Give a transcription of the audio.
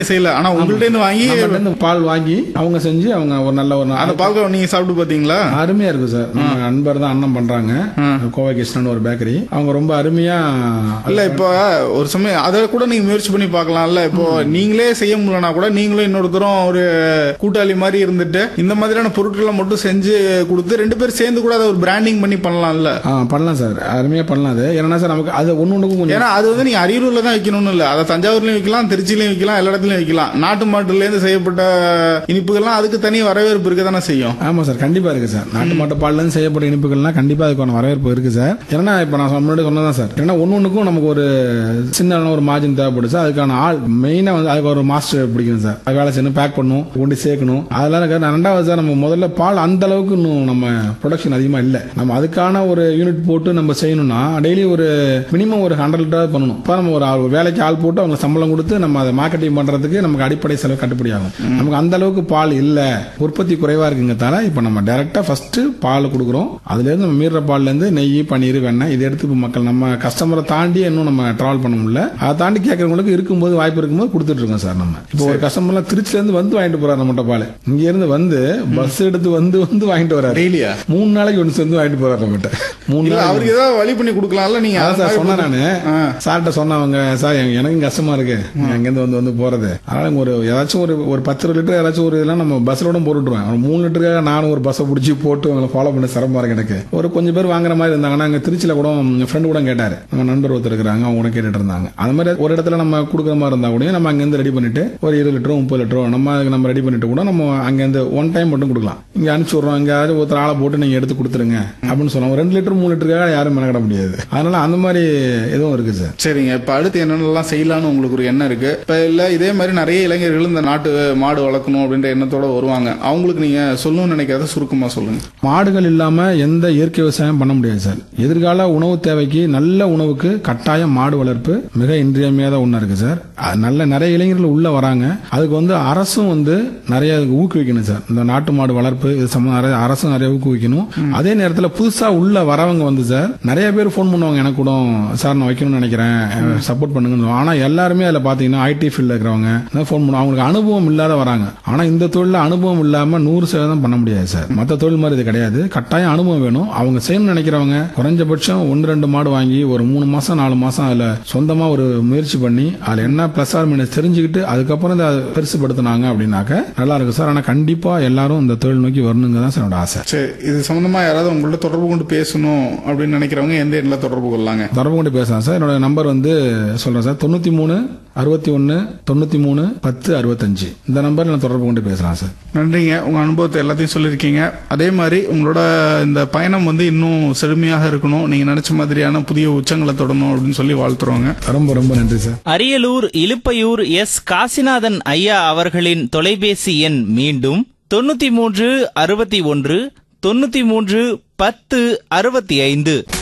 செய்யல ஆனா உங்கள்ட்ட இருந்து வாங்கி நம்மகிட்ட இருந்து பால் வாங்கி அவங்க செஞ்சு அவங்க ஒரு நல்ல ஒரு அந்த பால்கோ நீங்க சாப்பிட்டு பாத்தீங்களா அருமையா இருக்கு சார் நம்ம நண்பர் தான் அண்ணன் பண்றாங்க கோவை கிருஷ்ணன் ஒரு பேக்கரி அவங்க ரொம்ப அருமையா இல்ல இப்போ ஒரு சமயம் அதை கூட நீங்க முயற்சி பண்ணி பார்க்கலாம்ல இப்போ நீங்களே செய்ய முடியலனா கூட நீங்களும் இன்னொருத்தரும் ஒரு கூட்டாளி மாதிரி இருந்துட்டு இந்த மாதிரியான பொருட்களை மட்டும் செஞ்சு கொடுத்து ரெண்டு பேரும் சேர்ந்து கூட அதை ஒரு பிராண்டிங் பண்ணி பண்ணலாம்ல ஆ, பண்ணலாம் சார் அருமையா பண்ணலாம் அது ஏன்னா சார் நமக்கு அது ஒண்ணு ஒண்ணுக்கும் கொஞ்சம் ஏன்னா அது வந்து நீங்க அரியலூர்ல தான் வைக்கணும்னு இல்ல அதை தஞ்சாவூர்லயும் வைக்கலாம் திருச்சியிலயும் வைக்கலாம் எல்லா இடத்துலயும் வைக்கலாம் நாட்டு மாட்டுல இருந்து செய்யப்பட்ட இனிப்புகள்லாம் அதுக்கு தனி வரவேற்பு இருக்க தானே செய்யும் ஆமா சார் கண்டிப்பா இருக்கு சார் நாட்டு மாட்டு பால்ல இருந்து செய்யப்பட்ட இனிப்புகள்லாம் கண்டிப்பா அதுக்கான வரவேற்பு இருக்கு சார் ஏன்னா இப்ப நான் முன்னாடி சொன்னதான் சார் ஏன்னா ஒன்னு ஒண்ணுக்கும் நமக்கு ஒரு சின்ன ஒரு மார்ஜின் தேவைப்படுது சார் அதுக்கான ஆள் மெயினா வந்து அதுக்கு ஒரு மாஸ்டர் பிடிக்கணும் சார் அது வேலை செய்யணும் பேக் பண்ணணும் கொண்டு சேர்க்கணும் அதெல்லாம் இருக்கு. நான் ரெண்டாவது சார் நம்ம முதல்ல பால் அந்த அளவுக்கு இன்னும் நம்ம ப்ரொடக்ஷன் அதிகமா இல்ல நம்ம அதுக்கான ஒரு யூனிட் போட்டு நம்ம செய்யணும்னா டெய்லி ஒரு மினிமம் ஒரு ஹண்ட்ரட் லிட்டர் பண்ணணும் இப்போ நம்ம ஒரு ஆள் வேலைக்கு ஆள் போட்டு அவங்க சம்பளம் கொடுத்து நம்ம அதை மார்க்கெட்டிங் பண்றதுக்கு நமக்கு அடிப்படை செலவு கட்டுப்படி ஆகும் நமக்கு அந்த அளவுக்கு பால் இல்ல உற்பத்தி குறைவா இருக்குங்கிறதால இப்ப நம்ம டைரக்டா ஃபர்ஸ்ட் பால் கொடுக்குறோம் அதுல இருந்து நம்ம மீற பால்ல இருந்து நெய் பன்னீர் வெண்ணெய் இதை எடுத்து இப்ப மக்கள் நம்ம கஸ்டமரை தாண்டி இன்னும் நம்ம டிராவல் பண்ண முடியல அதை தாண்டி கேட்கறவங்களுக்கு இருக்கும்போது வாய்ப்பு இருக்கும்போது கொடுத்துட்டு இருக்கோம் சார் நம்ம இப்போ ஒரு கஸ்டமர்லாம் திருச்சில இருந்து வந்து வாங்கிட்டு போறாரு நம்மகிட்ட பால் இங்க இருந்து வந்து பஸ் எடுத்து வந்து வந்து வாங்கிட்டு வராரு டெய்லியா மூணு நாளைக்கு ஒன்று சேர்ந்து வாங்கிட்டு போறாரு நம்மகிட்ட மூணு இல்ல நாள் அவருக்கு ஏதாவது வழி பண்ணி கொடுக்கலாம்ல நீங்க அதான் அது சார் மாதிரி சொன்னேன் நானு சார்கிட்ட சொன்னவங்க சார் எனக்கு- எனக்கும் கஷ்டமா இருக்கு அங்கேருந்து வந்து வந்து போறது அதனால இங்க ஒரு ஏதாச்சும் ஒரு ஒரு பத்து லிட்டர் ஏதாச்சும் ஒரு இதெல்லாம் நம்ம பஸ்ல கூட போட்டுருவேன் ஒரு மூணு லிட்டருக்காக நானும் ஒரு பஸ்ஸை பிடிச்சி போட்டு அவங்களை ஃபாலோ பண்ண சிரமமா இருக்கு எனக்கு ஒரு கொஞ்சம் பேர் வாங்குற மாதிரி இருந்தாங்கன்னா அங்க திருச்சியில கூட ஃப்ரெண்டு கூட கேட்டாரு நம்ம நண்பர் ஒருத்தர் இருக்கிறாங்க அவங்க கூட கேட்டுட்டு இருந்தாங்க அது மாதிரி ஒரு இடத்துல நம்ம கொடுக்குற மாதிரி இருந்தா கூட நம்ம அங்கேருந்து ரெடி பண்ணிட்டு ஒரு இருபது லிட்டரோ முப்பது லிட்டரோ நம்ம அதுக்கு நம்ம ரெடி பண்ணிட்டு கூட நம்ம அங்கேருந்து ஒன் டைம் மட்டும் கொடுக்கலாம் இங்க அனுப்பிச்சு விடுறோம் இங்க யாராச்சும் ஒருத்தர் ஆளை போட்டு நீங்க எடுத்து கொடுத்துருங்க அப்படின்னு சொன்னோம் ரெண்டு லிட்டர் மூணு லிட்டருக்காக யாரும் மெனக்கிட முடியாது அதனால அந்த மாதிரி எதுவும் இருக்கு சார் சரிங்க இப்ப அடுத்து என்னென்னலாம் செய்யலாம்னு உங்களுக்கு ஒரு எண்ணம் இருக்கு இப்ப இல்ல இதே மாதிரி நிறைய இளைஞர்கள் இந்த நாட்டு மாடு வளர்க்கணும் அப்படின்ற எண்ணத்தோட வருவாங்க அவங்களுக்கு நீங்க சொல்லணும்னு நினைக்கிறத சுருக்கமா சொல்லுங்க மாடுகள் இல்லாம எந்த இயற்கை விவசாயம் பண்ண முடியாது சார் எதிர்கால உணவு தேவைக்கு நல்ல உணவுக்கு கட்டாயம் மாடு வளர்ப்பு மிக இன்றியமையாத ஒண்ணா இருக்கு சார் அது நல்ல நிறைய இளைஞர்கள் உள்ள வராங்க அதுக்கு வந்து அரசும் வந்து நிறைய அதுக்கு ஊக்குவிக்கணும் சார் இந்த நாட்டு மாடு வளர்ப்பு இது சம்மந்தம் நிறைய அரசும் நிறைய ஊக்குவிக்கணும் அதே நேரத்துல புதுசா உள்ள வரவங்க வந்து சார் நிறைய பேர் ஃபோன் பண்ணுவாங்க எனக்கு கூட சார் நான் வைக்கணும்னு நினைக்கிறேன் சப்போர்ட் பண்ணுங்க ஆனா எல்லாருமே அதுல பாத்தீங்கன்னா ஐடி ஃபீல்ட்ல இருக்கிறவங்க ஃபோன் பண்ணுவாங்க அவங்களுக்கு அனுபவம் இல்லாத வராங்க ஆனா இந்த தொழில அனுபவம் இல்லாம நூறு சதவீதம் பண்ண முடியாது சார் மத்த தொழில் மாதிரி இது கிடையாது கட்டாயம் அனுபவம் வேணும் அவங்க செய்யணும்னு நினைக்கிறவங்க குறைஞ்சபட்சம் ஒன்று ரெண்டு மாடு வாங்கி ஒரு மூணு மாசம் நாலு மாசம் அதுல சொந்தமா ஒரு முயற்சி பண்ணி அதுல என்ன பிளஸ் ஆர் மைனஸ் தெரிஞ்சுக்கிட்டு அதுக்கப்புறம் இதை பெருசுபடுத்தினாங்க அப்படின்னாக்க நல்லா இருக்கும் சார் ஆனா கண்டிப்பா எல்லாரும் இந்த தொழில் நோக்கி வரணுங்க தான் சார் என்னோட ஆசை சரி இது சம்பந்தமா யாராவது உங்கள்ட்ட தொடர்பு கொண்டு பேசணும் அப்படின்னு நினைக்கிறவங்க எந்த எண்ணில தொடர்பு கொள்ளலாங்க தொடர்பு கொண்டு பேசலாம் சார் என்னோட நம்பர் வந்து சொல்றேன் சார் தொண்ணூத்தி மூணு அறுபத்தி ஒன்னு தொண்ணூத்தி மூணு பத்து அறுபத்தஞ்சு இந்த நம்பர்ல நான் தொடர்பு கொண்டு பேசலாம் சார் நன்றிங்க உங்க அனுபவத்தை எல்லாத்தையும் சொல்லியிருக்கீங்க அதே மாதிரி உங்களோட இந்த பயணம் வந்து இன்னும் செழுமையாக இருக்கணும் நீங்க நினைச்ச மாதிரியான புதிய உச்சங்களை தொடணும் அப்படின்னு சொல்லி வாழ்த்துறோங்க ரொம்ப ரொம்ப நன்றி சார் அரியலூர் இலுப்பையூர் எஸ் காசிநாதன் ஐயா அவர்களின் தொலைபேசி எண் மீண்டும் தொண்ணூத்தி மூன்று அறுபத்தி ஒன்று தொண்ணூத்தி மூன்று பத்து அறுபத்தி ஐந்து